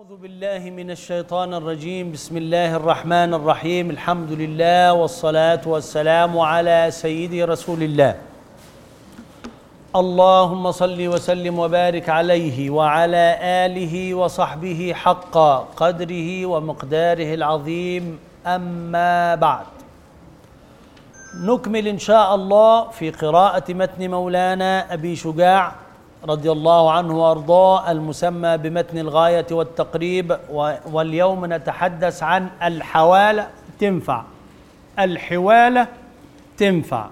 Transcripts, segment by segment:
أعوذ بالله من الشيطان الرجيم بسم الله الرحمن الرحيم الحمد لله والصلاة والسلام على سيدي رسول الله اللهم صل وسلم وبارك عليه وعلى آله وصحبه حق قدره ومقداره العظيم أما بعد نكمل إن شاء الله في قراءة متن مولانا أبي شجاع رضي الله عنه وارضاه المسمى بمتن الغايه والتقريب واليوم نتحدث عن الحواله تنفع الحواله تنفع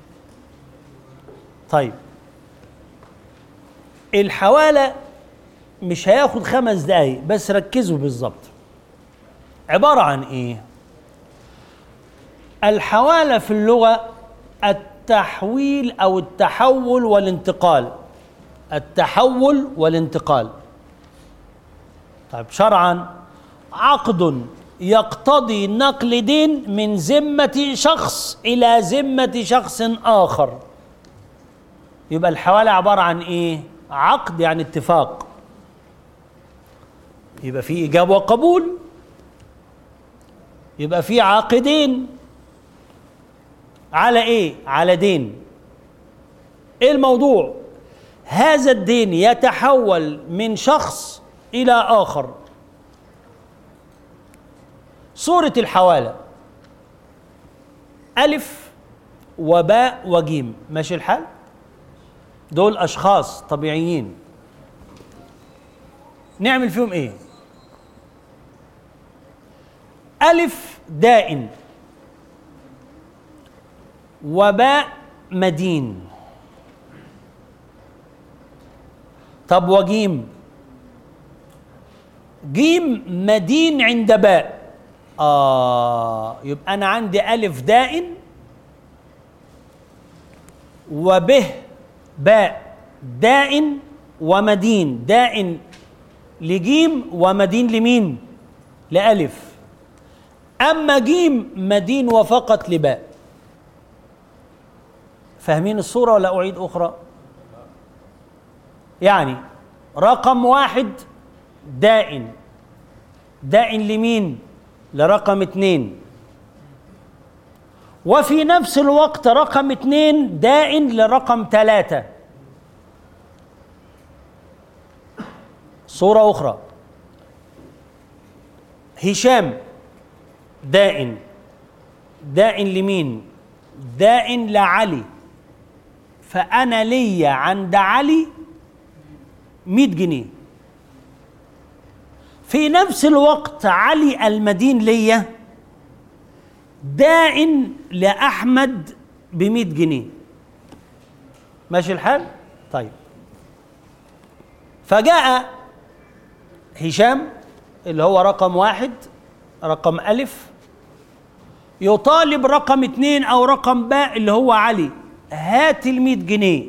طيب الحواله مش هياخد خمس دقايق بس ركزوا بالظبط عباره عن ايه الحواله في اللغه التحويل او التحول والانتقال التحول والانتقال طيب شرعا عقد يقتضي نقل دين من ذمة شخص إلى ذمة شخص آخر يبقى الحوالة عبارة عن إيه؟ عقد يعني اتفاق يبقى في إيجاب وقبول يبقى في عاقدين على إيه؟ على دين إيه الموضوع؟ هذا الدين يتحول من شخص الى اخر صوره الحواله الف وباء وجيم ماشي الحال دول اشخاص طبيعيين نعمل فيهم ايه الف دائن وباء مدين طب وجيم جيم مدين عند باء آه يبقى أنا عندي ألف دائن وبه باء دائن ومدين دائن لجيم ومدين لمين لألف أما جيم مدين وفقط لباء فاهمين الصورة ولا أعيد أخرى؟ يعني رقم واحد دائن دائن لمين لرقم اتنين وفي نفس الوقت رقم اتنين دائن لرقم تلاتة صورة أخرى هشام دائن دائن لمين دائن لعلي فأنا ليا عند علي 100 جنيه في نفس الوقت علي المدين ليا دائن لأحمد ب 100 جنيه ماشي الحال؟ طيب فجاء هشام اللي هو رقم واحد رقم ألف يطالب رقم اتنين أو رقم باء اللي هو علي هات ال 100 جنيه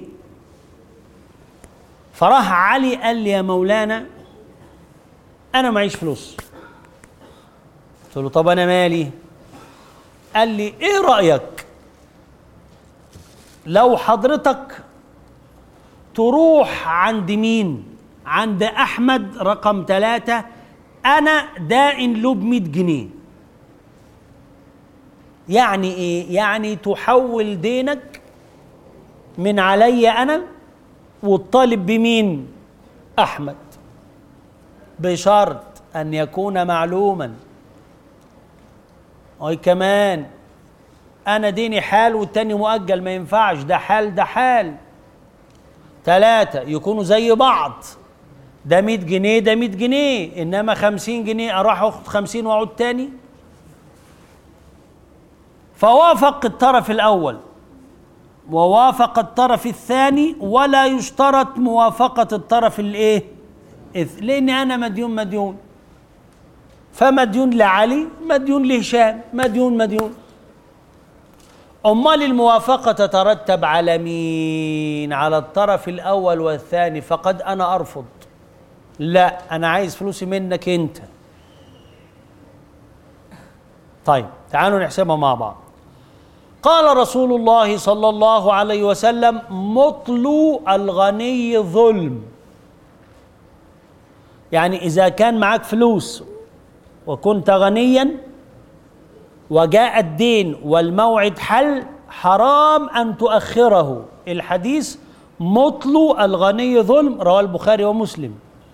فراح علي قال لي يا مولانا انا معيش فلوس قلت له طب انا مالي قال لي ايه رايك لو حضرتك تروح عند مين عند احمد رقم ثلاثة انا دائن له ب 100 جنيه يعني ايه يعني تحول دينك من علي انا والطالب بمين احمد بشرط ان يكون معلوما اي كمان انا ديني حال والتاني مؤجل ما ينفعش ده حال ده حال ثلاثة يكونوا زي بعض ده 100 جنيه ده 100 جنيه انما 50 جنيه اروح اخد 50 واقعد تاني فوافق الطرف الاول ووافق الطرف الثاني ولا يشترط موافقة الطرف الايه؟ لأن أنا مديون مديون فمديون لعلي مديون لهشام مديون مديون أمال الموافقة تترتب على مين؟ على الطرف الأول والثاني فقد أنا أرفض لا أنا عايز فلوسي منك أنت طيب تعالوا نحسبها مع بعض قال رسول الله صلى الله عليه وسلم مطل الغني ظلم يعني إذا كان معك فلوس وكنت غنيا وجاء الدين والموعد حل حرام أن تؤخره الحديث مطل الغني ظلم رواه البخاري ومسلم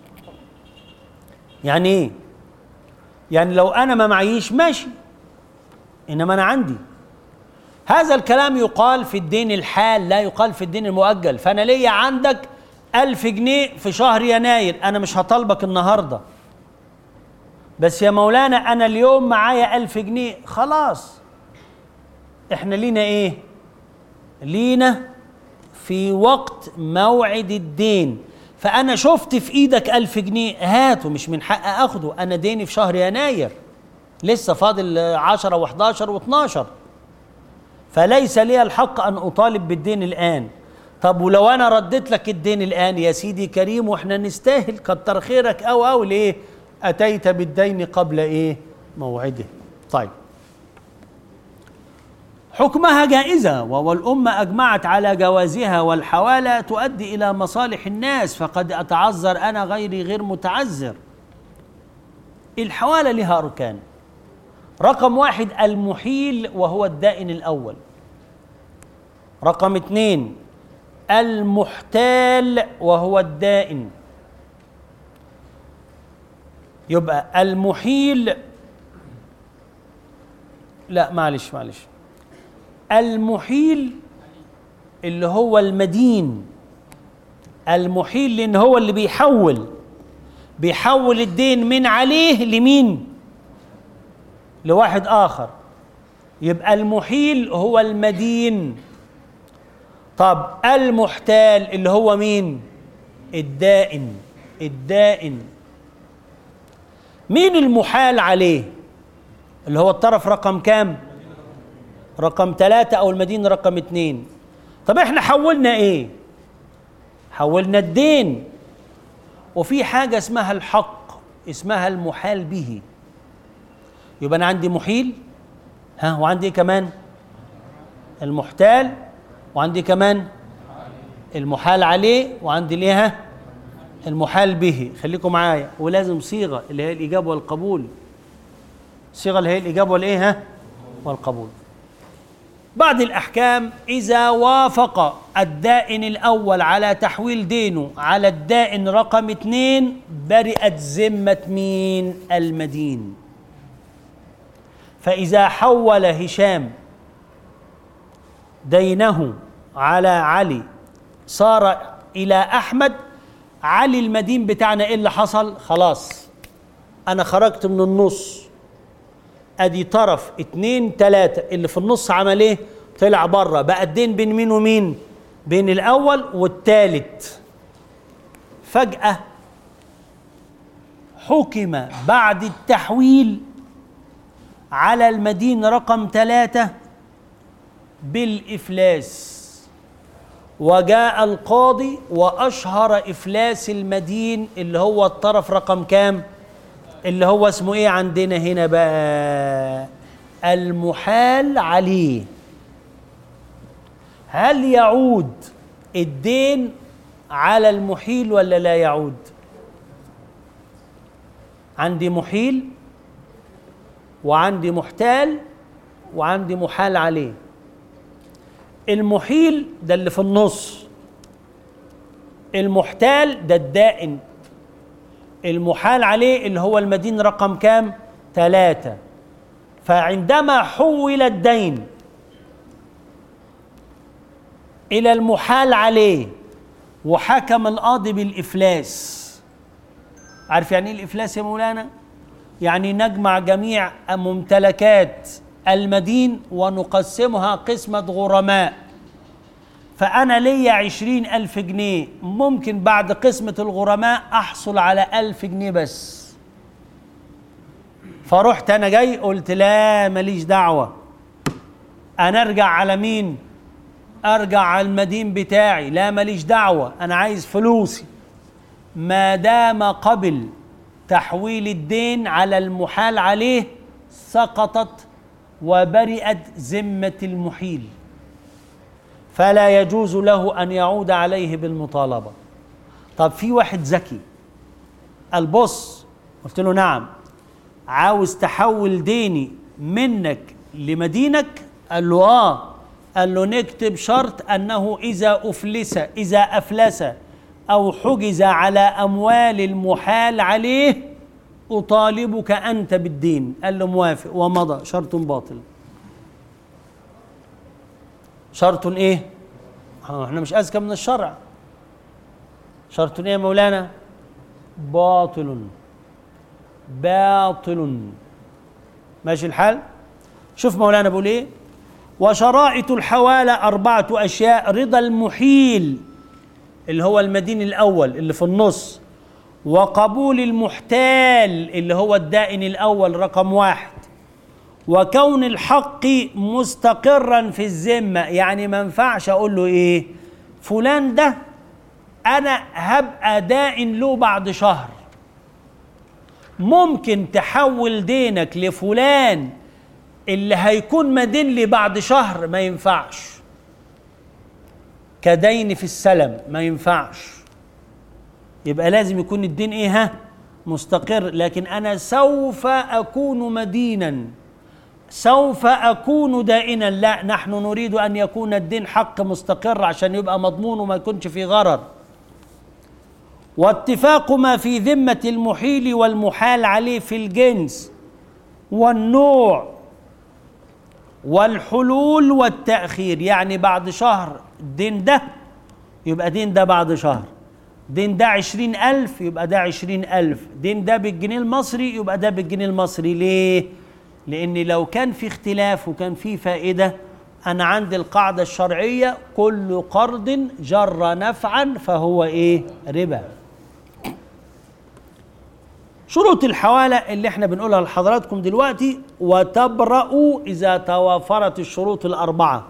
يعني ايه يعني لو انا ما معيش ماشي انما انا عندي هذا الكلام يقال في الدين الحال لا يقال في الدين المؤجل فانا ليا عندك ألف جنيه في شهر يناير أنا مش هطالبك النهاردة بس يا مولانا أنا اليوم معايا ألف جنيه خلاص إحنا لينا إيه لينا في وقت موعد الدين فأنا شفت في إيدك ألف جنيه هاته مش من حق أخده أنا ديني في شهر يناير لسه فاضل عشرة وحداشر واثناشر فليس لي الحق أن أطالب بالدين الآن طب ولو أنا رديت لك الدين الآن يا سيدي كريم وإحنا نستاهل كتر خيرك أو أو ليه أتيت بالدين قبل إيه موعده طيب حكمها جائزة والأمة أجمعت على جوازها والحوالة تؤدي إلى مصالح الناس فقد أتعذر أنا غيري غير متعذر الحوالة لها أركان رقم واحد المحيل وهو الدائن الأول رقم اثنين المحتال وهو الدائن يبقى المحيل لا معلش معلش المحيل اللي هو المدين المحيل لان هو اللي بيحول بيحول الدين من عليه لمين لواحد اخر يبقى المحيل هو المدين طب المحتال اللي هو مين الدائن الدائن مين المحال عليه اللي هو الطرف رقم كام رقم ثلاثة أو المدينة رقم اثنين طب احنا حولنا ايه حولنا الدين وفي حاجة اسمها الحق اسمها المحال به يبقى أنا عندي محيل ها وعندي إيه كمان المحتال وعندي كمان المحال عليه وعندي ليها المحال به خليكم معايا ولازم صيغة اللي هي الإجابة والقبول صيغة اللي هي الإجابة والإيه ها والقبول بعض الأحكام إذا وافق الدائن الأول على تحويل دينه على الدائن رقم اثنين برئت ذمة مين المدين فإذا حول هشام دينه على علي صار إلى أحمد علي المدين بتاعنا إيه اللي حصل خلاص أنا خرجت من النص ادي طرف اتنين تلاتة اللي في النص عمل ايه طلع بره بقى الدين بين مين ومين بين الاول والتالت فجأة حكم بعد التحويل على المدين رقم ثلاثة بالإفلاس وجاء القاضي وأشهر إفلاس المدين اللي هو الطرف رقم كام؟ اللي هو اسمه ايه عندنا هنا بقى المحال عليه هل يعود الدين على المحيل ولا لا يعود عندي محيل وعندي محتال وعندي محال عليه المحيل ده اللي في النص المحتال ده الدائن المحال عليه اللي هو المدين رقم كام ثلاثة فعندما حول الدين إلى المحال عليه وحكم القاضي بالإفلاس عارف يعني إيه الإفلاس يا مولانا؟ يعني نجمع جميع ممتلكات المدين ونقسمها قسمة غرماء فأنا ليا عشرين ألف جنيه ممكن بعد قسمة الغرماء أحصل على ألف جنيه بس فرحت أنا جاي قلت لا ماليش دعوة أنا أرجع على مين أرجع على المدين بتاعي لا ماليش دعوة أنا عايز فلوسي ما دام قبل تحويل الدين على المحال عليه سقطت وبرئت ذمة المحيل فلا يجوز له ان يعود عليه بالمطالبه طب في واحد ذكي قال بص قلت له نعم عاوز تحول ديني منك لمدينك قال له اه قال له نكتب شرط انه اذا افلس اذا افلس او حجز على اموال المحال عليه اطالبك انت بالدين قال له موافق ومضى شرط باطل شرط ايه آه، احنا مش اذكى من الشرع شرط ايه يا مولانا باطل باطل ماشي الحال شوف مولانا بيقول ايه وشرائط الحوالة أربعة أشياء رضا المحيل اللي هو المدين الأول اللي في النص وقبول المحتال اللي هو الدائن الأول رقم واحد وكون الحق مستقرا في الذمة يعني ما ينفعش أقول له إيه فلان ده أنا هبقى دائن له بعد شهر ممكن تحول دينك لفلان اللي هيكون مدين لي بعد شهر ما ينفعش كدين في السلم ما ينفعش يبقى لازم يكون الدين ايه ها مستقر لكن انا سوف اكون مدينا سوف اكون دائنا لا نحن نريد ان يكون الدين حق مستقر عشان يبقى مضمون وما يكونش فيه غرر واتفاق ما في ذمه المحيل والمحال عليه في الجنس والنوع والحلول والتأخير يعني بعد شهر الدين ده يبقى دين ده بعد شهر دين ده عشرين ألف يبقى ده عشرين ألف دين ده بالجنيه المصري يبقى ده بالجنيه المصري ليه؟ لأن لو كان في اختلاف وكان في فائدة أنا عندي القاعدة الشرعية كل قرض جر نفعا فهو إيه؟ ربا شروط الحوالة اللي احنا بنقولها لحضراتكم دلوقتي وتبرأ إذا توافرت الشروط الأربعة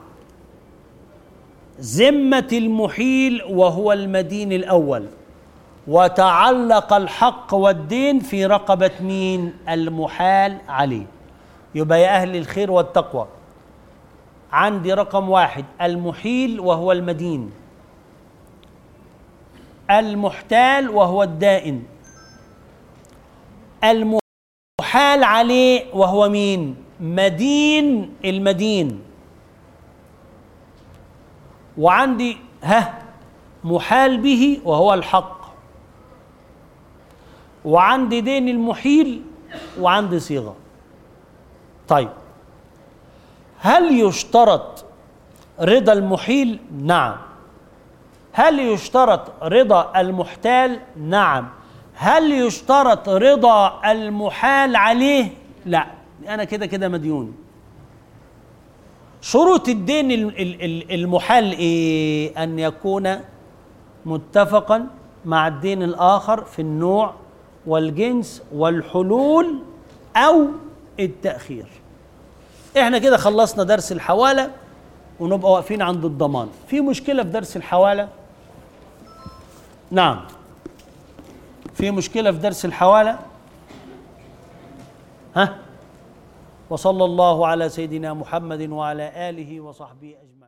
ذمة المحيل وهو المدين الأول وتعلق الحق والدين في رقبة مين المحال عليه يبقى يا أهل الخير والتقوى عندي رقم واحد المحيل وهو المدين المحتال وهو الدائن المحال عليه وهو مين مدين المدين وعندي ها محال به وهو الحق وعندي دين المحيل وعندي صيغه طيب هل يشترط رضا المحيل نعم هل يشترط رضا المحتال نعم هل يشترط رضا المحال عليه لا انا كده كده مديون شروط الدين المحال ايه ان يكون متفقا مع الدين الاخر في النوع والجنس والحلول او التاخير احنا كده خلصنا درس الحواله ونبقى واقفين عند الضمان في مشكله في درس الحواله نعم في مشكلة في درس الحوالة ها وصلى الله على سيدنا محمد وعلى آله وصحبه أجمعين